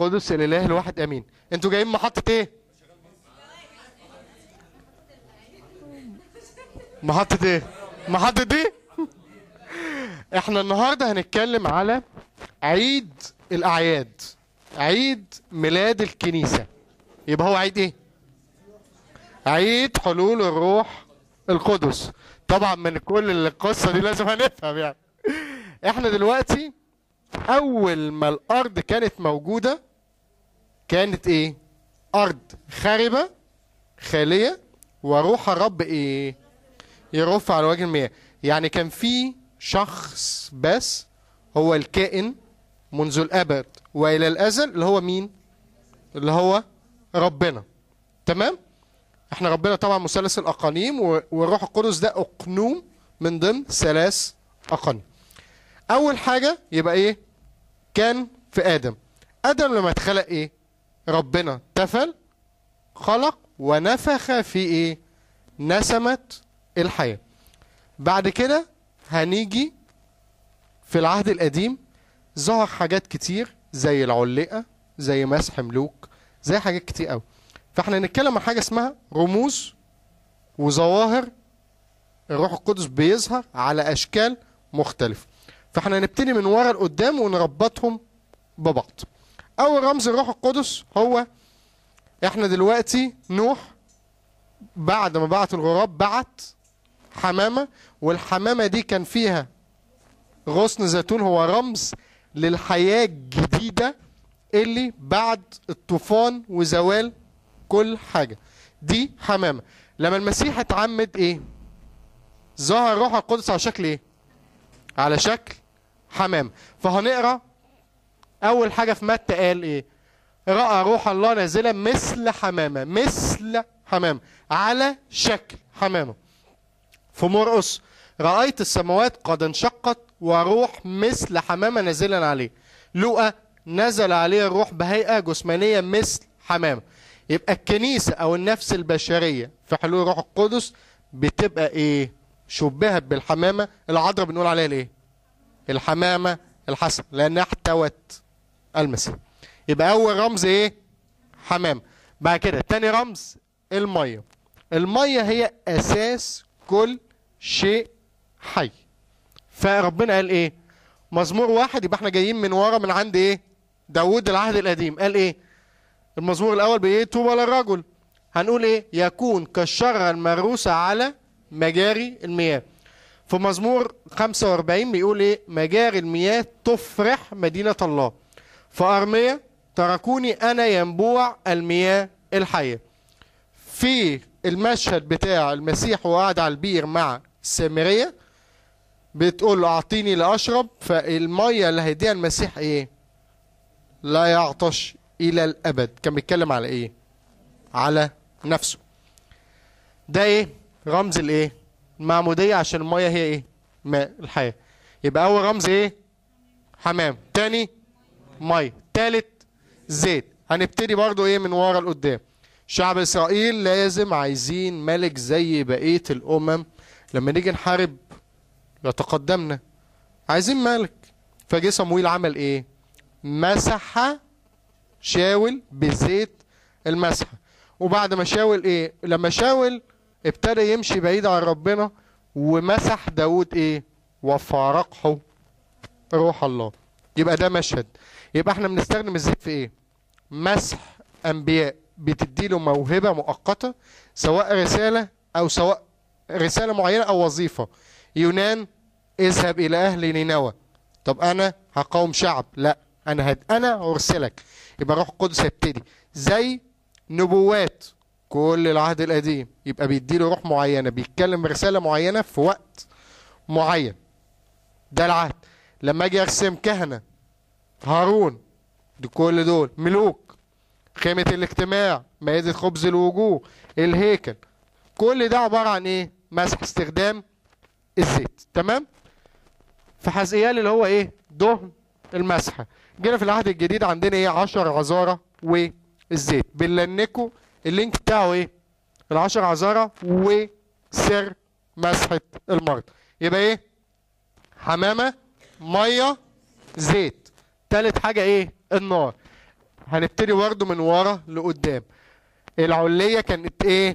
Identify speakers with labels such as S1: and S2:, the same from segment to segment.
S1: القدس الاله الواحد امين انتوا جايين محطه ايه محطه ايه محطه دي احنا النهارده هنتكلم على عيد الاعياد عيد ميلاد الكنيسه يبقى هو عيد ايه عيد حلول الروح القدس طبعا من كل القصه دي لازم هنفهم يعني احنا دلوقتي اول ما الارض كانت موجوده كانت ايه ارض خاربه خاليه وروح الرب ايه يرف على وجه المياه يعني كان في شخص بس هو الكائن منذ الابد والى الازل اللي هو مين اللي هو ربنا تمام احنا ربنا طبعا مثلث الاقانيم و- والروح القدس ده اقنوم من ضمن ثلاث اقانيم اول حاجه يبقى ايه كان في ادم ادم لما اتخلق ايه ربنا تفل خلق ونفخ في ايه نسمه الحياه بعد كده هنيجي في العهد القديم ظهر حاجات كتير زي العلقه زي مسح ملوك زي حاجات كتير قوي فاحنا هنتكلم عن حاجه اسمها رموز وظواهر الروح القدس بيظهر على اشكال مختلفه فاحنا هنبتدي من ورا لقدام ونربطهم ببعض اول رمز الروح القدس هو احنا دلوقتي نوح بعد ما بعت الغراب بعت حمامه والحمامه دي كان فيها غصن زيتون هو رمز للحياه الجديده اللي بعد الطوفان وزوال كل حاجه دي حمامه لما المسيح اتعمد ايه ظهر الروح القدس على شكل ايه على شكل حمام فهنقرا اول حاجه في متى قال ايه راى روح الله نازلا مثل حمامه مثل حمامه على شكل حمامه في مرقس رايت السماوات قد انشقت وروح مثل حمامه نازلا عليه لوقا نزل عليه الروح بهيئه جسمانيه مثل حمامه يبقى الكنيسه او النفس البشريه في حلول الروح القدس بتبقى ايه شبهت بالحمامه العذراء بنقول عليها الايه الحمامه الحسن لانها احتوت المسيح يبقى اول رمز ايه حمام بعد كده تاني رمز الميه الميه هي اساس كل شيء حي فربنا قال ايه مزمور واحد يبقى احنا جايين من ورا من عند ايه داود العهد القديم قال ايه المزمور الاول بايه طوبى للرجل هنقول ايه يكون كالشجره المروسه على مجاري المياه في مزمور 45 بيقول ايه مجاري المياه تفرح مدينه الله في ارميه تركوني انا ينبوع المياه الحيه في المشهد بتاع المسيح وهو قاعد على البير مع السامريه بتقول له اعطيني لاشرب فالميه اللي هيديها المسيح ايه لا يعطش الى الابد كان بيتكلم على ايه على نفسه ده ايه رمز الايه المعموديه عشان الميه هي ايه ماء الحياه يبقى اول رمز ايه حمام تاني ميه تالت زيت هنبتدي برضو ايه من ورا لقدام شعب اسرائيل لازم عايزين ملك زي بقيه الامم لما نيجي نحارب يتقدمنا عايزين ملك فجه صمويل عمل ايه مسح شاول بزيت المسحه وبعد ما شاول ايه لما شاول ابتدى يمشي بعيد عن ربنا ومسح داود ايه وفارقه روح الله يبقى ده مشهد يبقى احنا بنستخدم الزيت في ايه مسح انبياء بتديله موهبه مؤقته سواء رساله او سواء رساله معينه او وظيفه يونان اذهب الى اهل نينوى طب انا هقاوم شعب لا انا هد انا ارسلك يبقى الروح القدس هيبتدي زي نبوات كل العهد القديم يبقى بيديله روح معينه بيتكلم رساله معينه في وقت معين ده العهد لما اجي ارسم كهنه هارون دي كل دول ملوك خيمه الاجتماع مائده خبز الوجوه الهيكل كل ده عباره عن ايه مسح استخدام الزيت تمام في حزقيال اللي هو ايه دهن المسحه جينا في العهد الجديد عندنا ايه 10 عذاره والزيت بنلنكوا اللينك بتاعه ايه العشر عذاره وسر مسحه المرض يبقى ايه حمامه ميه زيت تالت حاجه ايه النار هنبتدي برضه من ورا لقدام العلية كانت ايه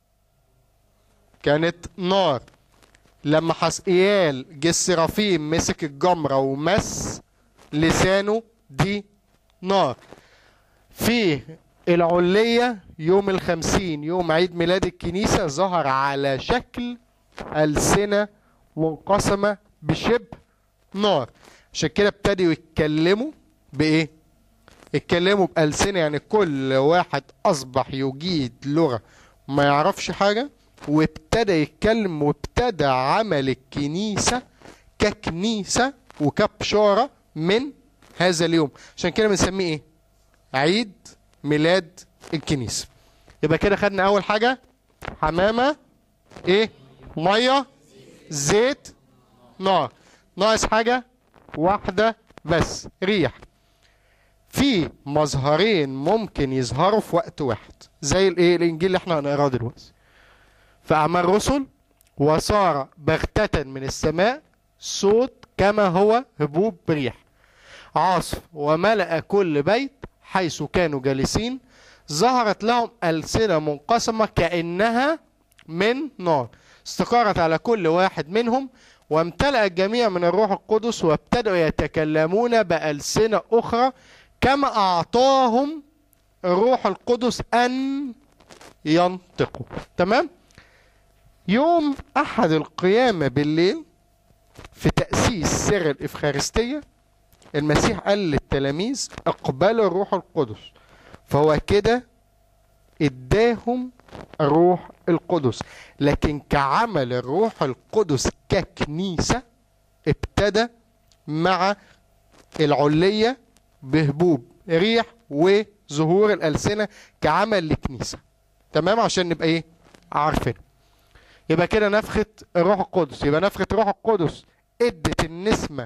S1: كانت نار لما حسقيال جه السرافيم مسك الجمرة ومس لسانه دي نار في العلية يوم الخمسين يوم عيد ميلاد الكنيسة ظهر على شكل ألسنة منقسمة بشبه نار عشان كده ابتدوا يتكلموا بإيه؟ اتكلموا بألسنة يعني كل واحد أصبح يجيد لغة ما يعرفش حاجة وابتدى يتكلم وابتدى عمل الكنيسة ككنيسة وكبشارة من هذا اليوم عشان كده بنسميه ايه عيد ميلاد الكنيسة يبقى كده خدنا اول حاجة حمامة ايه مية زيت نار ناقص حاجة واحدة بس ريح في مظهرين ممكن يظهروا في وقت واحد زي الايه الانجيل اللي احنا هنقراه دلوقتي في اعمال رسل وصار بغتة من السماء صوت كما هو هبوب ريح عاصف وملأ كل بيت حيث كانوا جالسين ظهرت لهم ألسنة منقسمة كأنها من نار استقرت على كل واحد منهم وامتلأ الجميع من الروح القدس وابتدأوا يتكلمون بألسنة أخرى كما أعطاهم الروح القدس أن ينطقوا تمام يوم أحد القيامة بالليل في تأسيس سر الإفخارستية المسيح قال للتلاميذ اقبلوا الروح القدس فهو كده اداهم الروح القدس لكن كعمل الروح القدس ككنيسة ابتدى مع العلية بهبوب ريح وظهور الألسنة كعمل لكنيسة تمام عشان نبقى ايه عارفين يبقى كده نفخة الروح القدس يبقى نفخة الروح القدس ادت النسمة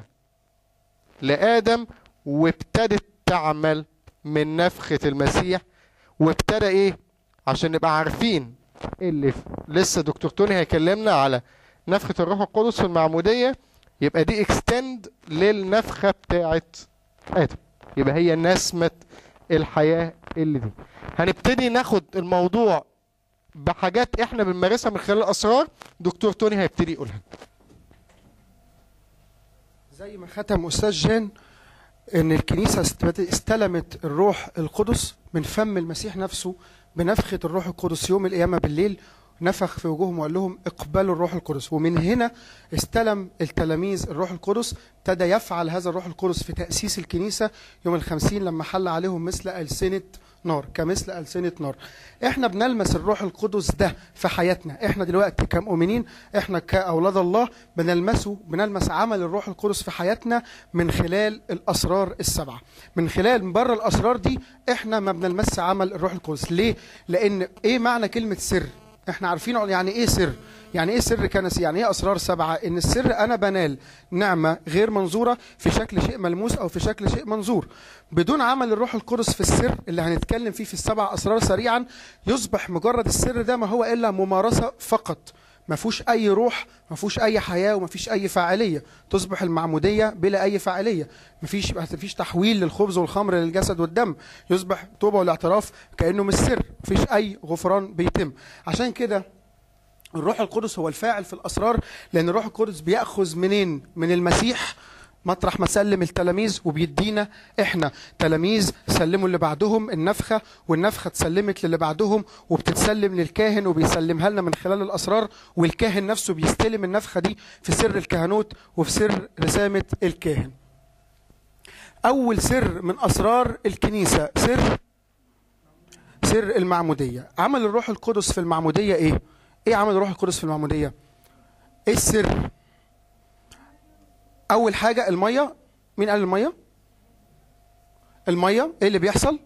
S1: لآدم وابتدت تعمل من نفخة المسيح وابتدى ايه عشان نبقى عارفين اللي لسه دكتور توني هيكلمنا على نفخة الروح القدس في المعمودية يبقى دي اكستند للنفخة بتاعت آدم يبقى هي نسمة الحياة اللي دي هنبتدي ناخد الموضوع بحاجات احنا بنمارسها من خلال الاسرار دكتور توني هيبتدي يقولها
S2: زي ما ختم استاذ جان ان الكنيسه است- استلمت الروح القدس من فم المسيح نفسه بنفخه الروح القدس يوم القيامه بالليل نفخ في وجوههم وقال لهم اقبلوا الروح القدس ومن هنا استلم التلاميذ الروح القدس ابتدى يفعل هذا الروح القدس في تأسيس الكنيسة يوم الخمسين لما حل عليهم مثل ألسنة نار كمثل ألسنة نار احنا بنلمس الروح القدس ده في حياتنا احنا دلوقتي كمؤمنين احنا كأولاد الله بنلمسه بنلمس عمل الروح القدس في حياتنا من خلال الأسرار السبعة من خلال من بره الأسرار دي احنا ما بنلمس عمل الروح القدس ليه؟ لأن ايه معنى كلمة سر؟ احنا عارفين يعني ايه سر يعني ايه سر كنسي يعني ايه اسرار سبعه ان السر انا بنال نعمه غير منظوره في شكل شيء ملموس او في شكل شيء منظور بدون عمل الروح القدس في السر اللي هنتكلم فيه في السبع اسرار سريعا يصبح مجرد السر ده ما هو الا ممارسه فقط ما فيهوش اي روح ما فيهوش اي حياه وما فيش اي فاعليه تصبح المعموديه بلا اي فاعليه ما فيش ما فيش تحويل للخبز والخمر للجسد والدم يصبح توبه والاعتراف كانه مش سر ما فيش اي غفران بيتم عشان كده الروح القدس هو الفاعل في الاسرار لان الروح القدس بياخذ منين من المسيح مطرح ما سلم التلاميذ وبيدينا احنا تلاميذ سلموا اللي بعدهم النفخه والنفخه اتسلمت للي بعدهم وبتتسلم للكاهن وبيسلمها لنا من خلال الاسرار والكاهن نفسه بيستلم النفخه دي في سر الكهنوت وفي سر رسامه الكاهن. اول سر من اسرار الكنيسه سر سر المعموديه، عمل الروح القدس في المعموديه ايه؟ ايه عمل الروح القدس في المعموديه؟ ايه السر؟ اول حاجه الميه مين قال الميه الميه ايه اللي بيحصل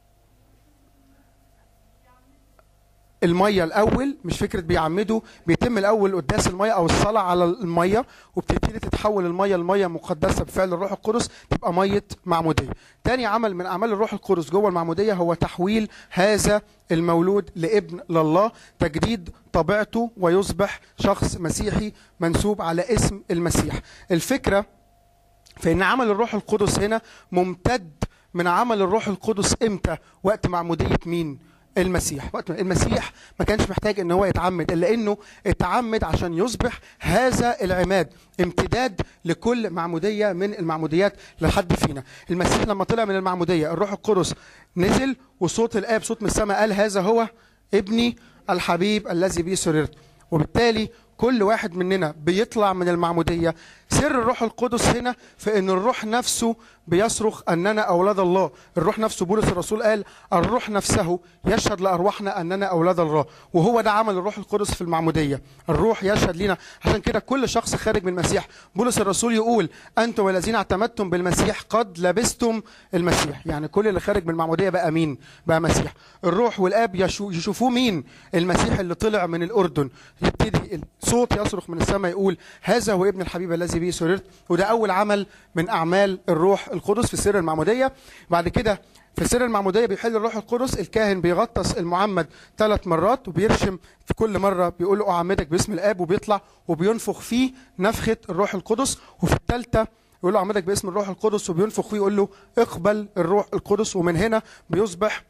S2: الميه الاول مش فكره بيعمدوا بيتم الاول قداس الميه او الصلاه على الميه وبتبتدي تتحول الميه لميه مقدسه بفعل الروح القدس تبقى ميه معموديه تاني عمل من اعمال الروح القدس جوه المعموديه هو تحويل هذا المولود لابن لله تجديد طبيعته ويصبح شخص مسيحي منسوب على اسم المسيح الفكره فإن عمل الروح القدس هنا ممتد من عمل الروح القدس امتى وقت معموديه مين المسيح وقت ما المسيح ما كانش محتاج ان هو يتعمد الا انه اتعمد عشان يصبح هذا العماد امتداد لكل معموديه من المعموديات لحد فينا المسيح لما طلع من المعموديه الروح القدس نزل وصوت الاب صوت من السماء قال هذا هو ابني الحبيب الذي به سررت وبالتالي كل واحد مننا بيطلع من المعموديه سر الروح القدس هنا في ان الروح نفسه بيصرخ اننا اولاد الله الروح نفسه بولس الرسول قال الروح نفسه يشهد لارواحنا اننا اولاد الله وهو ده عمل الروح القدس في المعموديه الروح يشهد لنا عشان كده كل شخص خارج من المسيح بولس الرسول يقول انتم الذين اعتمدتم بالمسيح قد لبستم المسيح يعني كل اللي خارج من المعموديه بقى مين بقى مسيح الروح والاب يشو يشوفوه مين المسيح اللي طلع من الاردن يبتدي الصوت يصرخ من السماء يقول هذا هو ابن الحبيب الذي به سررت وده اول عمل من اعمال الروح القدس في سر المعموديه بعد كده في سر المعموديه بيحل الروح القدس الكاهن بيغطس المعمد ثلاث مرات وبيرشم في كل مره بيقول له اعمدك باسم الاب وبيطلع وبينفخ فيه نفخه الروح القدس وفي الثالثه يقول له اعمدك باسم الروح القدس وبينفخ فيه يقول له اقبل الروح القدس ومن هنا بيصبح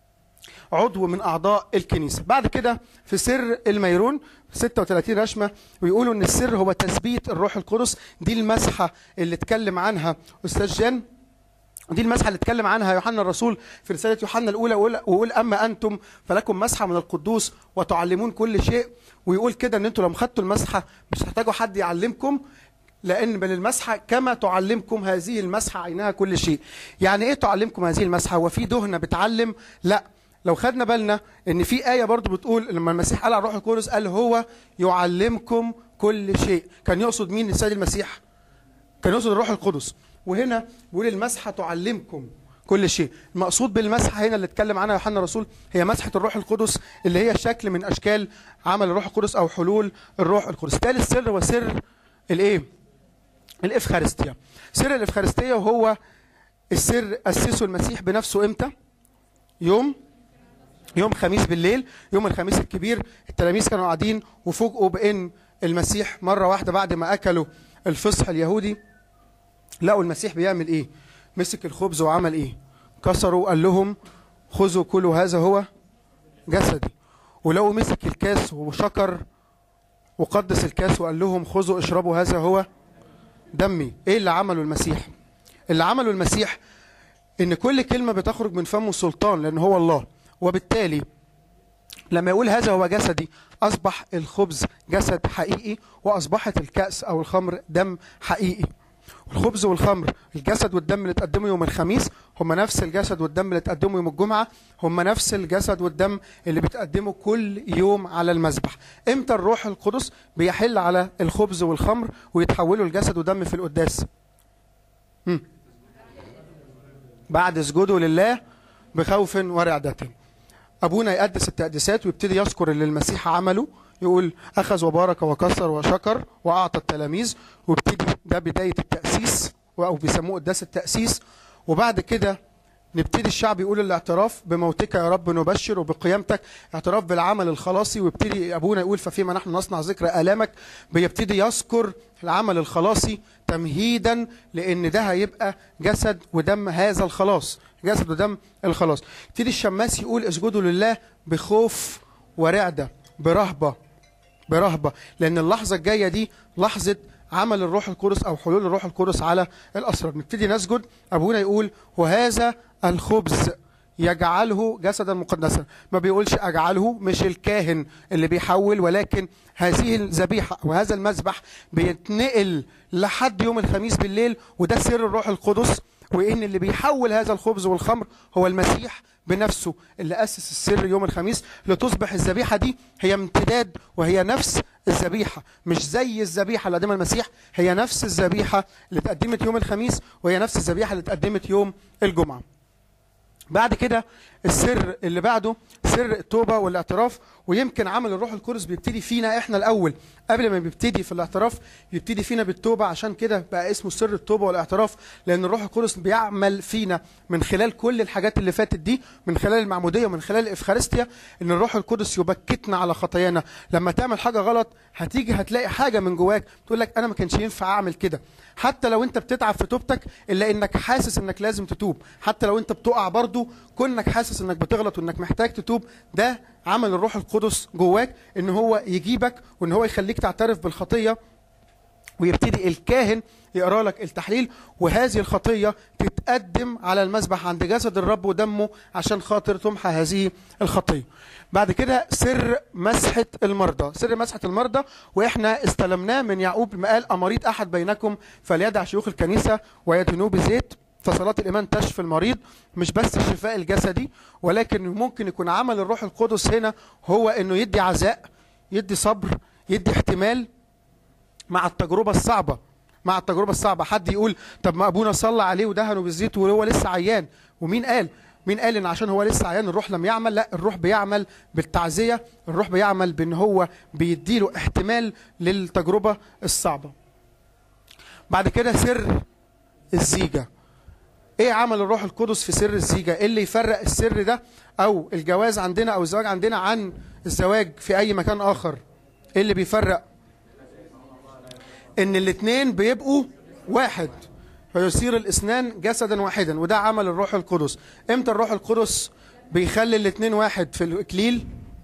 S2: عضو من اعضاء الكنيسه بعد كده في سر الميرون 36 رشمه ويقولوا ان السر هو تثبيت الروح القدس دي المسحه اللي اتكلم عنها استاذ جان دي المسحه اللي اتكلم عنها يوحنا الرسول في رساله يوحنا الاولى ويقول, ويقول اما انتم فلكم مسحه من القدوس وتعلمون كل شيء ويقول كده ان انتم لما خدتوا المسحه مش هتحتاجوا حد يعلمكم لان بل المسحه كما تعلمكم هذه المسحه عينها كل شيء يعني ايه تعلمكم هذه المسحه هو في دهنه بتعلم لا لو خدنا بالنا ان في ايه برضو بتقول لما المسيح قال على الروح القدس قال هو يعلمكم كل شيء كان يقصد مين السيد المسيح كان يقصد الروح القدس وهنا بيقول المسحه تعلمكم كل شيء المقصود بالمسحه هنا اللي اتكلم عنها يوحنا الرسول هي مسحه الروح القدس اللي هي شكل من اشكال عمل الروح القدس او حلول الروح القدس ثالث سر هو سر الايه الافخارستيا سر الافخارستيا وهو السر اسسه المسيح بنفسه امتى يوم يوم خميس بالليل يوم الخميس الكبير التلاميذ كانوا قاعدين وفوجئوا بان المسيح مره واحده بعد ما اكلوا الفصح اليهودي لقوا المسيح بيعمل ايه مسك الخبز وعمل ايه كسروا قال لهم خذوا كلوا هذا هو جسدي ولقوا مسك الكاس وشكر وقدس الكاس وقال لهم خذوا اشربوا هذا هو دمي ايه اللي عمله المسيح اللي عمله المسيح ان كل كلمه بتخرج من فمه سلطان لان هو الله وبالتالي لما يقول هذا هو جسدي اصبح الخبز جسد حقيقي واصبحت الكاس او الخمر دم حقيقي الخبز والخمر الجسد والدم اللي اتقدموا يوم الخميس هم نفس الجسد والدم اللي اتقدموا يوم الجمعه هم نفس الجسد والدم اللي بتقدمه كل يوم على المذبح امتى الروح القدس بيحل على الخبز والخمر ويتحولوا لجسد ودم في القداس هم. بعد سجوده لله بخوف ورعدة أبونا يقدس التقديسات ويبتدي يذكر اللي المسيح عمله يقول أخذ وبارك وكسر وشكر وأعطى التلاميذ ويبتدي ده بداية التأسيس أو بيسموه قداس التأسيس وبعد كده نبتدي الشعب يقول الاعتراف بموتك يا رب نبشر وبقيامتك اعتراف بالعمل الخلاصي ويبتدي ابونا يقول ففيما نحن نصنع ذكر الامك بيبتدي يذكر العمل الخلاصي تمهيدا لان ده هيبقى جسد ودم هذا الخلاص جسد ودم الخلاص يبتدي الشماس يقول اسجدوا لله بخوف ورعده برهبه برهبه لان اللحظه الجايه دي لحظه عمل الروح القدس او حلول الروح القدس على الاسرار نبتدي نسجد ابونا يقول وهذا الخبز يجعله جسدا مقدسا ما بيقولش اجعله مش الكاهن اللي بيحول ولكن هذه الذبيحه وهذا المذبح بيتنقل لحد يوم الخميس بالليل وده سر الروح القدس وان اللي بيحول هذا الخبز والخمر هو المسيح بنفسه اللي اسس السر يوم الخميس لتصبح الذبيحه دي هي امتداد وهي نفس الذبيحه مش زي الذبيحه اللي قدمها المسيح هي نفس الذبيحه اللي اتقدمت يوم الخميس وهي نفس الذبيحه اللي اتقدمت يوم الجمعه بعد كده السر اللي بعده سر التوبه والاعتراف ويمكن عمل الروح القدس بيبتدي فينا احنا الاول قبل ما بيبتدي في الاعتراف بيبتدي فينا بالتوبه عشان كده بقى اسمه سر التوبه والاعتراف لان الروح القدس بيعمل فينا من خلال كل الحاجات اللي فاتت دي من خلال المعموديه ومن خلال الافخارستيا ان الروح القدس يبكتنا على خطايانا لما تعمل حاجه غلط هتيجي هتلاقي حاجه من جواك تقول لك انا ما كانش ينفع اعمل كده حتى لو انت بتتعب في توبتك الا انك حاسس انك لازم تتوب حتى لو انت بتقع برضو كونك حاسس انك بتغلط وانك محتاج تتوب ده عمل الروح القدس جواك ان هو يجيبك وان هو يخليك تعترف بالخطيه ويبتدي الكاهن يقرا لك التحليل وهذه الخطيه تتقدم على المذبح عند جسد الرب ودمه عشان خاطر تمحى هذه الخطيه. بعد كده سر مسحه المرضى، سر مسحه المرضى واحنا استلمناه من يعقوب لما قال امريض احد بينكم فليدع شيوخ الكنيسه ويدهنوه بزيت فصلاة الإيمان تشفي المريض مش بس الشفاء الجسدي ولكن ممكن يكون عمل الروح القدس هنا هو إنه يدي عزاء يدي صبر يدي احتمال مع التجربة الصعبة مع التجربة الصعبة حد يقول طب ما أبونا صلى عليه ودهنه بالزيت وهو لسه عيان ومين قال مين قال ان عشان هو لسه عيان الروح لم يعمل لا الروح بيعمل بالتعزية الروح بيعمل بان هو بيديله احتمال للتجربة الصعبة بعد كده سر الزيجة ايه عمل الروح القدس في سر الزيجة ايه اللي يفرق السر ده او الجواز عندنا او الزواج عندنا عن الزواج في اي مكان اخر ايه اللي بيفرق ان الاتنين بيبقوا واحد فيصير الاثنان جسدا واحدا وده عمل الروح القدس امتى الروح القدس بيخلي الاتنين واحد في الاكليل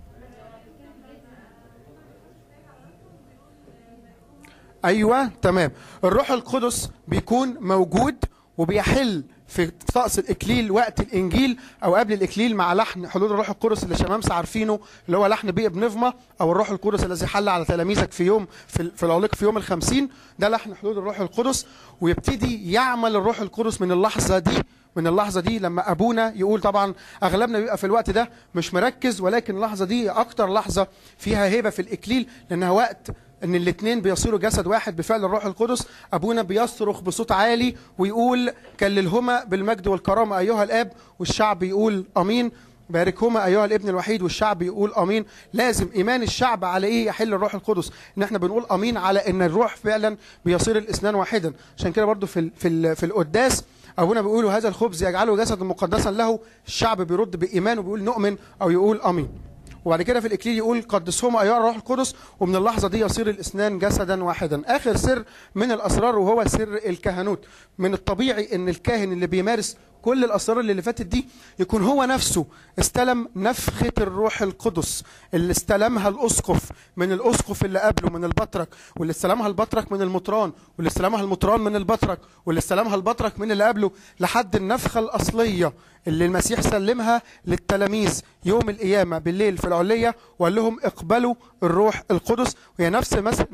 S2: ايوه تمام الروح القدس بيكون موجود وبيحل في طقس الاكليل وقت الانجيل او قبل الاكليل مع لحن حلول الروح القدس اللي شمامسه عارفينه اللي هو لحن بيه بنفمه او الروح القدس الذي حل على تلاميذك في يوم في, في العليق في يوم الخمسين ده لحن حلول الروح القدس ويبتدي يعمل الروح القدس من اللحظه دي من اللحظه دي لما ابونا يقول طبعا اغلبنا بيبقى في الوقت ده مش مركز ولكن اللحظه دي اكتر لحظه فيها هيبه في الاكليل لانها وقت ان الاثنين بيصيروا جسد واحد بفعل الروح القدس ابونا بيصرخ بصوت عالي ويقول كللهما بالمجد والكرامه ايها الاب والشعب يقول امين باركهما ايها الابن الوحيد والشعب يقول امين لازم ايمان الشعب على ايه يحل الروح القدس ان احنا بنقول امين على ان الروح فعلا بيصير الاثنان واحدا عشان كده برضو في ال في ال في القداس ابونا بيقولوا هذا الخبز يجعله جسدا مقدسا له الشعب بيرد بايمان وبيقول نؤمن او يقول امين وبعد كده في الاكليل يقول قدسهما ايها الروح القدس ومن اللحظه دي يصير الاثنان جسدا واحدا اخر سر من الاسرار وهو سر الكهنوت من الطبيعي ان الكاهن اللي بيمارس كل الاسرار اللي فاتت دي يكون هو نفسه استلم نفخه الروح القدس اللي استلمها الاسقف من الاسقف اللي قبله من البطرك واللي استلمها البطرك من المطران واللي استلمها المطران من البطرك واللي استلمها البطرك من اللي قبله لحد النفخه الاصليه اللي المسيح سلمها للتلاميذ يوم القيامه بالليل في العليه وقال لهم اقبلوا الروح القدس وهي نفس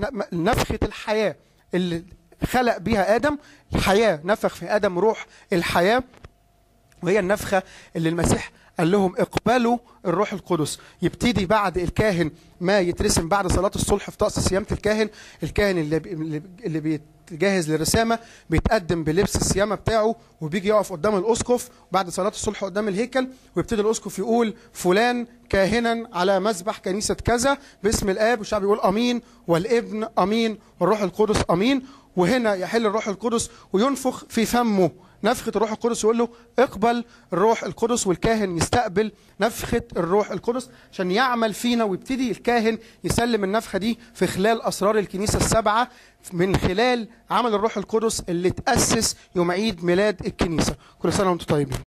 S2: نفخه الحياه اللي خلق بيها ادم الحياه نفخ في ادم روح الحياه وهي النفخه اللي المسيح قال لهم اقبلوا الروح القدس يبتدي بعد الكاهن ما يترسم بعد صلاه الصلح في طقس صيامه الكاهن الكاهن اللي اللي بيتجهز للرسامه بيتقدم بلبس الصيامه بتاعه وبيجي يقف قدام الاسقف بعد صلاه الصلح قدام الهيكل ويبتدي الاسقف يقول فلان كاهنا على مذبح كنيسه كذا باسم الاب والشعب يقول امين والابن امين والروح القدس امين وهنا يحل الروح القدس وينفخ في فمه نفخة الروح القدس يقول له اقبل الروح القدس والكاهن يستقبل نفخة الروح القدس عشان يعمل فينا ويبتدي الكاهن يسلم النفخة دي في خلال أسرار الكنيسة السبعة من خلال عمل الروح القدس اللي تأسس يوم عيد ميلاد الكنيسة كل سنة وانتم طيبين